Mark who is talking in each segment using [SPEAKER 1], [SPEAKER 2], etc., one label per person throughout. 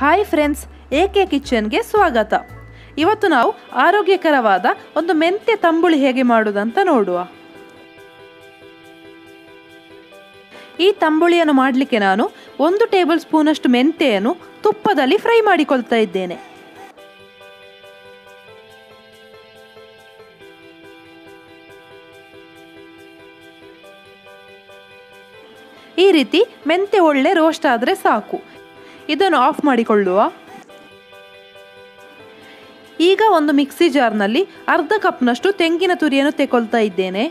[SPEAKER 1] hi friends ಏಕೆ ಕಿಚನ್ಗೆ ಸ್ವಾಗತ ಇವತ್ತು ನಾವು ಆರೋಗ್ಯಕರವಾದ ಒಂದು ಮೆಂತ್ಯ ತಂಬುಳಿ ಹೇಗೆ ಮಾಡುವುದಂತ ನೋಡುವ ಈ ತಂಬುಳಿಯನ್ನು ಮಾಡಲಿಕ್ಕೆ ನಾನು ಒಂದು ಟೇಬಲ್ ಸ್ಪೂನಷ್ಟು ಮೆಂತೆಯನ್ನು ತುಪ್ಪದಲ್ಲಿ ಫ್ರೈ ಮಾಡಿಕೊಳ್ತಾ ಇದ್ದೇನೆ ಈ ರೀತಿ ಮೆಂತೆ ಒಳ್ಳೆ ರೋಸ್ಟ್ ಆದರೆ ಸಾಕು ಇದನ್ನು ಆಫ್ ಮಾಡಿಕೊಳ್ಳುವ ಈಗ ಒಂದು ಮಿಕ್ಸಿ ಜಾರ್ನಲ್ಲಿ ಅರ್ಧ ಕಪ್ನಷ್ಟು ತೆಂಗಿನ ತುರಿಯನ್ನು ತೆಕೊಳ್ತಾ ಇದ್ದೇನೆ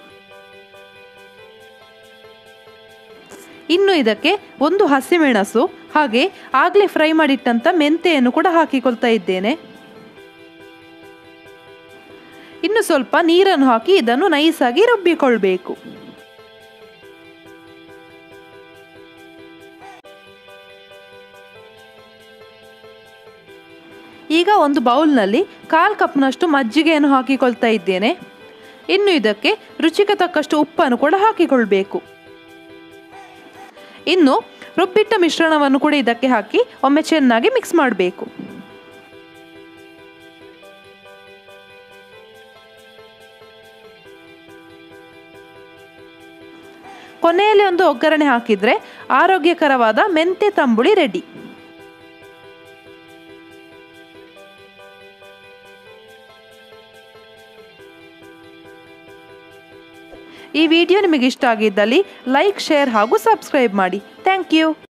[SPEAKER 1] ಇನ್ನು ಇದಕ್ಕೆ ಒಂದು ಹಸಿಮೆಣಸು ಹಾಗೆ ಆಗಲೇ ಫ್ರೈ ಮಾಡಿಟ್ಟಂಥ ಮೆಂತೆಯನ್ನು ಕೂಡ ಹಾಕಿಕೊಳ್ತಾ ಇದ್ದೇನೆ ಇನ್ನು ಸ್ವಲ್ಪ ನೀರನ್ನು ಹಾಕಿ ಇದನ್ನು ನೈಸಾಗಿ ರುಬ್ಬಿಕೊಳ್ಬೇಕು ಈಗ ಒಂದು ಬೌಲ್ನಲ್ಲಿ ಕಾಲು ಕಪ್ನಷ್ಟು ಮಜ್ಜಿಗೆಯನ್ನು ಹಾಕಿಕೊಳ್ತಾ ಇದ್ದೇನೆ ಇನ್ನು ಇದಕ್ಕೆ ರುಚಿಗೆ ತಕ್ಕಷ್ಟು ಉಪ್ಪನ್ನು ಕೂಡ ಹಾಕಿಕೊಳ್ಬೇಕು ಇನ್ನು ರುಬ್ಬಿಟ್ಟ ಮಿಶ್ರಣವನ್ನು ಕೂಡ ಇದಕ್ಕೆ ಹಾಕಿ ಒಮ್ಮೆ ಚೆನ್ನಾಗಿ ಮಿಕ್ಸ್ ಮಾಡಬೇಕು ಕೊನೆಯಲ್ಲಿ ಒಂದು ಒಗ್ಗರಣೆ ಹಾಕಿದರೆ ಆರೋಗ್ಯಕರವಾದ ಮೆಂತೆ ತಂಬುಳಿ ರೆಡಿ ಈ ವಿಡಿಯೋ ನಿಮಗೆ ಇಷ್ಟ ಆಗಿದ್ದಲ್ಲಿ ಲೈಕ್ ಶೇರ್ ಹಾಗೂ ಸಬ್ಸ್ಕ್ರೈಬ್ ಮಾಡಿ ಥ್ಯಾಂಕ್ ಯು